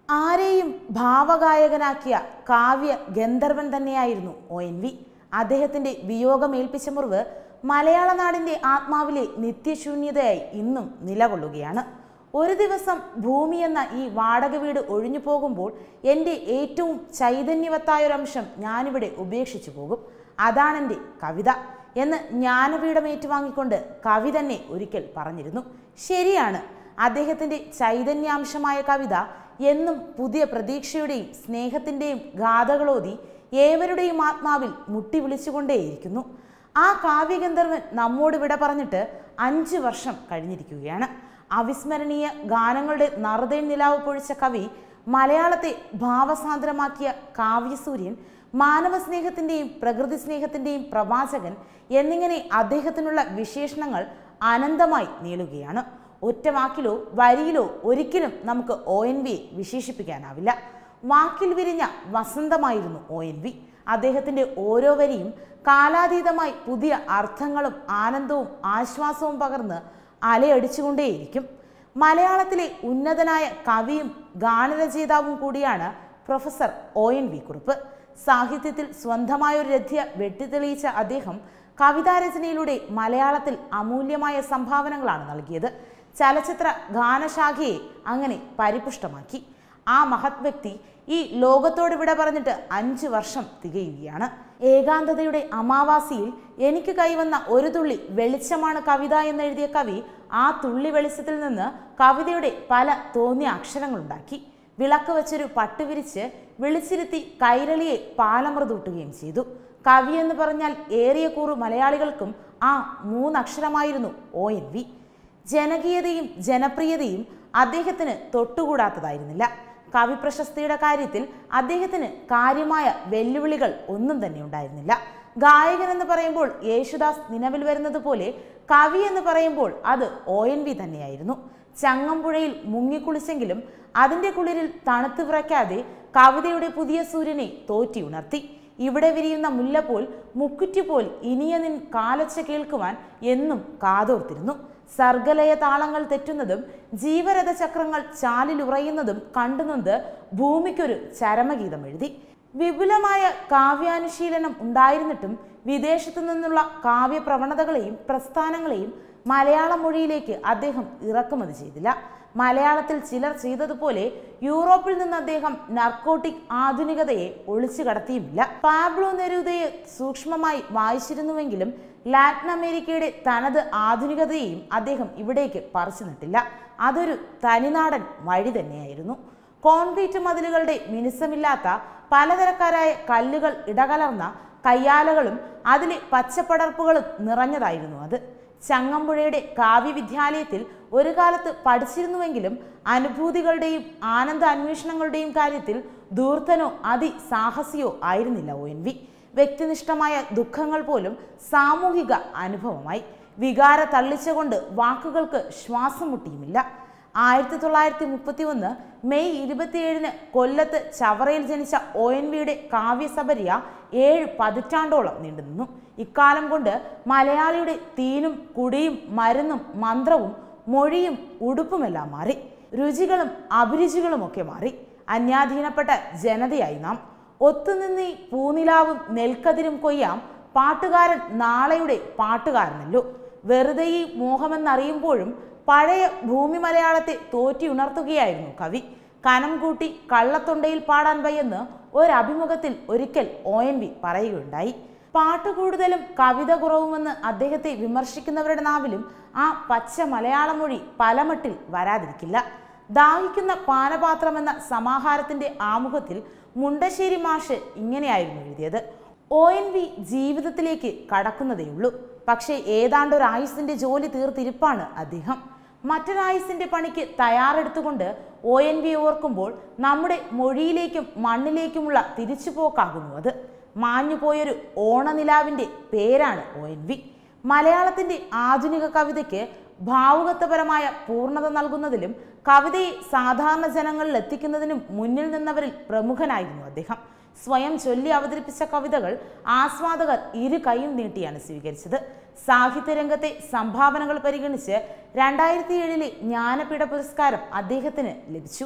ആരെയും ഭാവഗായകനാക്കിയ കാവ്യ ഗന്ധർവൻ തന്നെയായിരുന്നു O N V അദ്ദേഹത്തിന്റെ വിയോഗമേൽപ്പിച്ച മുറിവ് മലയാള നാടിന്റെ ആത്മാവിലെ നിത്യശൂന്യതയായി ഇന്നും നിലകൊള്ളുകയാണ് ഒരു ദിവസം ഭൂമി എന്ന ഈ വാടക വീട് ഒഴിഞ്ഞു പോകുമ്പോൾ എൻ്റെ ഏറ്റവും ചൈതന്യവത്തായൊരംശം ഞാനിവിടെ ഉപേക്ഷിച്ചു പോകും അതാണെൻ്റെ കവിത എന്ന് ജ്ഞാനപീഠം ഏറ്റുവാങ്ങിക്കൊണ്ട് കവി തന്നെ ഒരിക്കൽ പറഞ്ഞിരുന്നു ശരിയാണ് അദ്ദേഹത്തിൻ്റെ ചൈതന്യാംശമായ കവിത എന്നും പുതിയ പ്രതീക്ഷയുടെയും സ്നേഹത്തിൻ്റെയും ഗാഥകളോതി ഏവരുടെയും ആത്മാവിൽ മുട്ടി വിളിച്ചുകൊണ്ടേയിരിക്കുന്നു ആ കാവ്യഗന്ധർവൻ നമ്മോട് വിട പറഞ്ഞിട്ട് അഞ്ച് വർഷം കഴിഞ്ഞിരിക്കുകയാണ് അവിസ്മരണീയ ഗാനങ്ങളുടെ നറുതേൻ നിലാവ് പൊഴിച്ച കവി മലയാളത്തെ ഭാവസാന്ദ്രമാക്കിയ കാവ്യസൂര്യൻ മാനവ സ്നേഹത്തിൻ്റെയും പ്രകൃതി സ്നേഹത്തിൻ്റെയും പ്രവാചകൻ എന്നിങ്ങനെ അദ്ദേഹത്തിനുള്ള വിശേഷണങ്ങൾ അനന്തമായി നീളുകയാണ് ഒറ്റ വാക്കിലോ വരിയിലോ ഒരിക്കലും നമുക്ക് ഒ എൻ വിയെ വിശേഷിപ്പിക്കാനാവില്ല വാക്കിൽ വിരിഞ്ഞ വസന്തമായിരുന്നു ഒ എൻ വി അദ്ദേഹത്തിൻ്റെ ഓരോ വരിയും കാലാതീതമായി പുതിയ അർത്ഥങ്ങളും ആനന്ദവും ആശ്വാസവും പകർന്ന് അലയടിച്ചുകൊണ്ടേയിരിക്കും മലയാളത്തിലെ ഉന്നതനായ കവിയും ഗാനരചയിതാവും കൂടിയാണ് professor O N V Kurup സാഹിത്യത്തിൽ സ്വന്തമായൊരു രഥ്യ വെട്ടിത്തെളിയിച്ച അദ്ദേഹം കവിതാരചനയിലൂടെ മലയാളത്തിൽ അമൂല്യമായ സംഭാവനകളാണ് നൽകിയത് ചലച്ചിത്ര ഗാനശാഖയെ അങ്ങനെ പരിപുഷ്ടമാക്കി ആ മഹത് വ്യക്തി ഈ ലോകത്തോട് വിട പറഞ്ഞിട്ട് അഞ്ച് വർഷം തികയുകയാണ് ഏകാന്തതയുടെ അമാവാസിയിൽ എനിക്ക് കൈവന്ന ഒരു തുള്ളി വെളിച്ചമാണ് കവിത എന്നെഴുതിയ കവി ആ തുള്ളി വെളിച്ചത്തിൽ നിന്ന് കവിതയുടെ പല തോന്നിയ അക്ഷരങ്ങളുണ്ടാക്കി വിളക്ക് വെച്ചൊരു പട്ട് വിരിച്ച് വിളിച്ചിരുത്തി കൈരളിയെ പാലമൃതൂട്ടുകയും ചെയ്തു കവി എന്ന് പറഞ്ഞാൽ ഏറിയ കൂറു മലയാളികൾക്കും ആ മൂന്നക്ഷരമായിരുന്നു ഒ എൻ വി ജനകീയതയും ജനപ്രിയതയും അദ്ദേഹത്തിന് തൊട്ടുകൂടാത്തതായിരുന്നില്ല കവി പ്രശസ്തിയുടെ കാര്യത്തിൽ അദ്ദേഹത്തിന് കാര്യമായ വെല്ലുവിളികൾ ഒന്നും തന്നെ ഉണ്ടായിരുന്നില്ല ഗായകൻ എന്ന് പറയുമ്പോൾ യേശുദാസ് നിലവിൽ വരുന്നത് പോലെ കവി എന്ന് പറയുമ്പോൾ അത് ഒ എൻ വി തന്നെയായിരുന്നു ചങ്ങമ്പുഴയിൽ മുങ്ങിക്കുളിച്ചെങ്കിലും അതിൻ്റെ കുളിരിൽ തണുത്തു വിറയ്ക്കാതെ കവിതയുടെ പുതിയ സൂര്യനെ തോറ്റി ഉണർത്തി ഇവിടെ വിരിയുന്ന മുല്ലപോൽ മുക്കുറ്റിപ്പോൽ ഇനിയ നിൻ കാലൊച്ച കേൾക്കുവാൻ എന്നും കാതോർത്തിരുന്നു സർഗലയ താളങ്ങൾ തെറ്റുന്നതും ജീവരഥ ചക്രങ്ങൾ ചാലിലുറയുന്നതും കണ്ടുനൊന്ത് ഭൂമിക്കൊരു ചരമഗീതം എഴുതി വിപുലമായ കാവ്യാനുശീലനം ഉണ്ടായിരുന്നിട്ടും വിദേശത്തു നിന്നുള്ള കാവ്യ പ്രവണതകളെയും പ്രസ്ഥാനങ്ങളെയും മലയാള മൊഴിയിലേക്ക് അദ്ദേഹം ഇറക്കുമതി ചെയ്തില്ല മലയാളത്തിൽ ചിലർ ചെയ്തതുപോലെ യൂറോപ്പിൽ നിന്ന് അദ്ദേഹം നർക്കോട്ടിക് ആധുനികതയെ ഒളിച്ചു കടത്തിയുമില്ല പാബ്ലോ നെരൂദയെ സൂക്ഷ്മമായി വായിച്ചിരുന്നുവെങ്കിലും ലാറ്റിൻ അമേരിക്കയുടെ തനത് ആധുനികതയെയും അദ്ദേഹം ഇവിടേക്ക് പറിച്ചു നട്ടില്ല അതൊരു തനിനാടൻ വഴി തന്നെയായിരുന്നു കോൺക്രീറ്റ് മതിലുകളുടെ മിനുസമില്ലാത്ത പലതരക്കാരായ കല്ലുകൾ ഇടകലർന്ന കയ്യാലകളും അതിലെ പച്ചപ്പടർപ്പുകളും നിറഞ്ഞതായിരുന്നു അത് ചങ്ങമ്പുഴയുടെ കാവ്യവിദ്യാലയത്തിൽ ഒരു കാലത്ത് പഠിച്ചിരുന്നുവെങ്കിലും അനുഭൂതികളുടെയും ആനന്ദ അന്വേഷണങ്ങളുടെയും കാര്യത്തിൽ ധൂർത്തനോ അതിസാഹസിയോ ആയിരുന്നില്ല ഒ എൻ വി വ്യക്തിനിഷ്ഠമായ ദുഃഖങ്ങൾ പോലും സാമൂഹിക അനുഭവമായി വികാര തള്ളിച്ചുകൊണ്ട് വാക്കുകൾക്ക് ശ്വാസം മുട്ടിയുമില്ല ആയിരത്തി തൊള്ളായിരത്തി മുപ്പത്തി ഒന്ന് മെയ് ഇരുപത്തിയേഴിന് കൊല്ലത്ത് ചവറയിൽ ജനിച്ച ഒ എൻ വിയുടെ കാവ്യസബരിയ ഏഴ് പതിറ്റാണ്ടോളം നീണ്ടുനിന്നു ഇക്കാലം കൊണ്ട് മലയാളിയുടെ തീനും കുടിയും മരുന്നും മന്ത്രവും മൊഴിയും ഉടുപ്പുമെല്ലാം മാറി രുചികളും അഭിരുചികളുമൊക്കെ മാറി അന്യാധീനപ്പെട്ട ജനതയായി നാം ഒത്തുനിന്നീ പൂനിലാവും നെൽക്കതിരും കൊയ്യാം പാട്ടുകാരൻ നാളെയുടെ പാട്ടുകാരനല്ലോ വെറുതെ ഈ മോഹമെന്നറിയുമ്പോഴും പഴയ ഭൂമി മലയാളത്തെ തോറ്റി ഉണർത്തുകയായിരുന്നു കവി കനം കൂട്ടി കള്ളത്തൊണ്ടയിൽ പാടാൻ വയ്യെന്ന് ഒരഭിമുഖത്തിൽ ഒരിക്കൽ ഒ എൻ വി പറയുകയുണ്ടായി പാട്ട് കൂടുതലും കവിത കുറവുമെന്ന് അദ്ദേഹത്തെ വിമർശിക്കുന്നവരുടെ നാവിലും ആ പച്ച മലയാള മൊഴി പലമട്ടിൽ വരാതിരിക്കില്ല ദാഹിക്കുന്ന പാനപാത്രം എന്ന സമാഹാരത്തിന്റെ ആമുഖത്തിൽ മുണ്ടശ്ശേരി മാഷ് ഇങ്ങനെയായിരുന്നു എഴുതിയത് ഒ എൻ വി ജീവിതത്തിലേക്ക് കടക്കുന്നതേയുള്ളൂ പക്ഷേ ഏതാണ്ട് ഒരു ആയുസിന്റെ ജോലി തീർത്തിരിപ്പാണ് അദ്ദേഹം മറ്റൊരായുസിന്റെ പണിക്ക് തയ്യാറെടുത്തുകൊണ്ട് ഒ എൻ വി ഓർക്കുമ്പോൾ നമ്മുടെ മൊഴിയിലേക്കും മണ്ണിലേക്കുമുള്ള തിരിച്ചുപോക്കാകുന്നു അത് മാഞ്ഞുപോയൊരു ഓണനിലാവിന്റെ പേരാണ് ഒ എൻ വി മലയാളത്തിന്റെ ആധുനിക കവിതയ്ക്ക് ഭാവുകത്വപരമായ പൂർണ്ണത നൽകുന്നതിലും കവിതയെ സാധാരണ ജനങ്ങളിൽ എത്തിക്കുന്നതിനും മുന്നിൽ നിന്നവരിൽ പ്രമുഖനായിരുന്നു അദ്ദേഹം സ്വയം ചൊല്ലി അവതരിപ്പിച്ച കവിതകൾ ആസ്വാദകർ ഇരു കൈയും നീട്ടിയാണ് സ്വീകരിച്ചത് സാഹിത്യരംഗത്തെ സംഭാവനകൾ പരിഗണിച്ച് രണ്ടായിരത്തി ഏഴിലെ ജ്ഞാനപീഠ പുരസ്കാരം അദ്ദേഹത്തിന് ലഭിച്ചു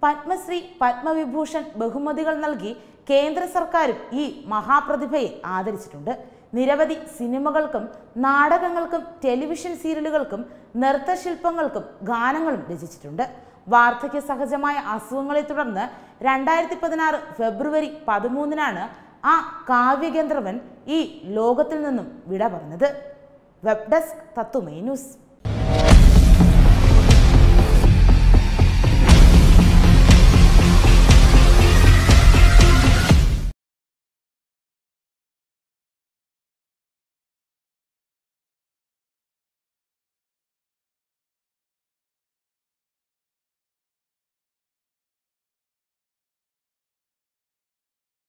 പത്മശ്രീ പത്മവിഭൂഷൺ ബഹുമതികൾ നൽകി കേന്ദ്ര സർക്കാരും ഈ മഹാപ്രതിഭയെ ആദരിച്ചിട്ടുണ്ട് നിരവധി സിനിമകൾക്കും നാടകങ്ങൾക്കും ടെലിവിഷൻ സീരിയലുകൾക്കും നൃത്തശില്പങ്ങൾക്കും ഗാനങ്ങളും രചിച്ചിട്ടുണ്ട് വാർദ്ധക്യ സഹജമായ അസുഖങ്ങളെ തുടർന്ന് രണ്ടായിരത്തി പതിനാറ് ഫെബ്രുവരി പതിമൂന്നിനാണ് ആ കാവ്യഗന്ധർവൻ ഈ ലോകത്തിൽ നിന്നും വിട പറഞ്ഞത് വെബ് ഡെസ്ക് തത്തുമൈ ന്യൂസ്